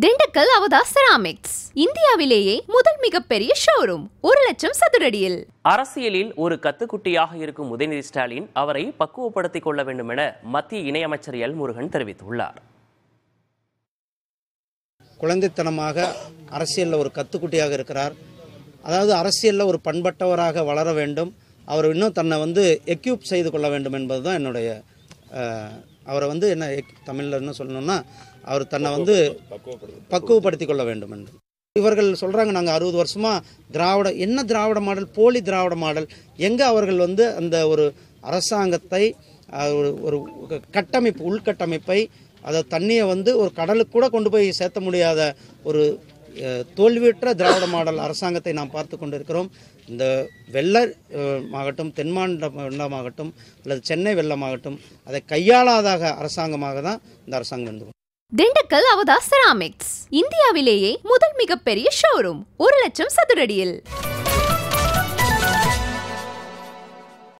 திண்டுக்கல் அவதா செராமிக்ஸ் இந்தியாவிலேயே முதல் மிகப்பெரிய ஷோரூம் ஒரு லட்சம் சதுரடியில் அரசியலில் ஒரு கத்துக்குட்டியாக இருக்கும் உதயநிதி ஸ்டாலின் அவரை பக்குவப்படுத்திக் கொள்ள வேண்டும் என மத்திய இணையமைச்சர் எல் முருகன் தெரிவித்துள்ளார் குழந்தைத்தனமாக அரசியலில் ஒரு கத்துக்குட்டியாக இருக்கிறார் அதாவது அரசியலில் ஒரு பண்பட்டவராக வளர வேண்டும் அவர் இன்னும் தன்னை வந்து எக்யூப் செய்து கொள்ள வேண்டும் என்பது தான் என்னுடைய அஹ், அவரை வந்து என்ன தமிழில் என்ன சொல்லணும்னா அவர் தன்னை வந்து பக்குவப்படுத்தி கொள்ள வேண்டும் என்று இவர்கள் சொல்கிறாங்க நாங்கள் அறுபது வருஷமாக திராவிட என்ன திராவிட மாடல் போலி திராவிட மாடல் எங்கே அவர்கள் வந்து அந்த ஒரு அரசாங்கத்தை அஹ், ஒரு ஒரு கட்டமைப்பு உள்கட்டமைப்பை அதை தண்ணியை வந்து ஒரு கடலுக்கு கூட கொண்டு போய் சேர்த்த முடியாத ஒரு அஹ், தோல்வியுற்ற திராவிட மாடல் அரசாங்கத்தை நாம் பார்த்து கொண்டிருக்கிறோம் இந்த வெள்ள அஹ், ஆகட்டும் தென்மாண்ட வெள்ளமாகட்டும் அல்லது சென்னை வெள்ளமாகட்டும் அதை கையாளாதாக அரசாங்கமாக தான் இந்த அரசாங்கம் இருந்து கொண்டிருக்கிறது. திண்டுக்கல் அவதா செராமிக்ஸ் இந்தியாவிலேயே முதல் மிகப்பெரிய ஷோரூம் ஒரு லட்சம் சதுரடியில்